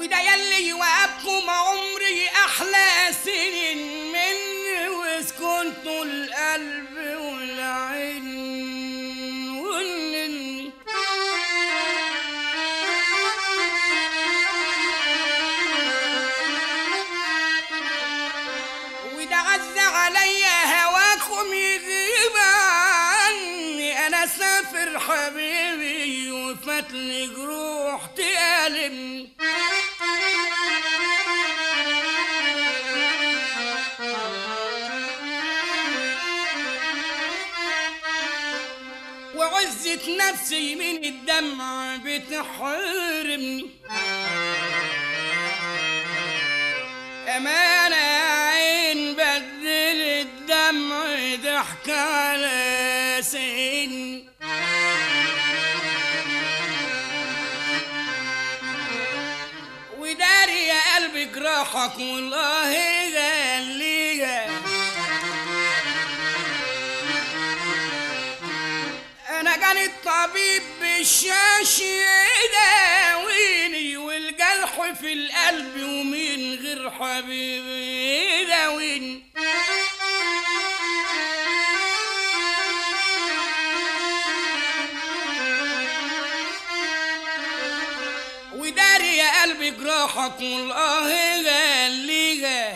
وده يلي وابكم عمري احلى سنين مني وسكنتوا القلب والعين والنني وده عز عليا هواكم يغيب عني انا سافر حبيبي وفاتني جروح تألمني وعزة نفسي من الدمع بتحرمني أمانة يا عين بدل الدمع ضحك على سن وداري يا قلبي جراحك والله غالية انا كان الطبيب بالشاش يداويني والجرح في القلب ومين غير حبيبي يداويني وداري يا قلبي جراحك والله غالية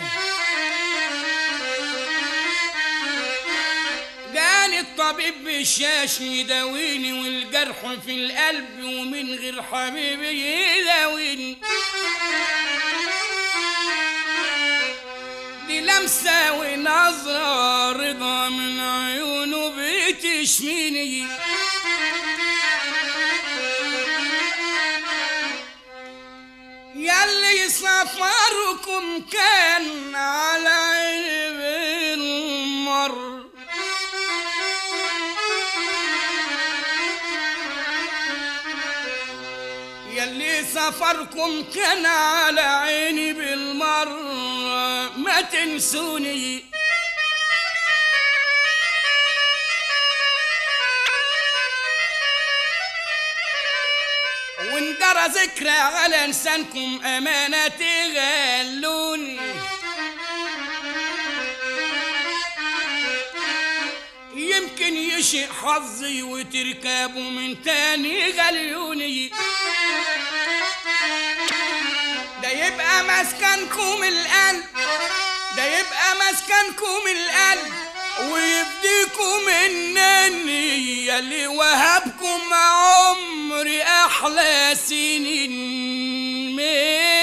جاني الطبيب بالشاش يداويني والجرح في القلب ومن غير حبيبي يداويني دي لمسة ونظرة رضا من عيونه بتشفيني يلي سفركم كان على عيب المر يلي سفركم كان على عيني بالمرة ما تنسوني وانجرى ذكرى على لسانكم أمانة تغلوني يمكن يشق حظي وتركبوا من تاني غليوني ده يبقى مسكنكم القلب ده يبقى مسكنكم القلب ويفديكم منني يلي وهبكم عمري احلى سنين من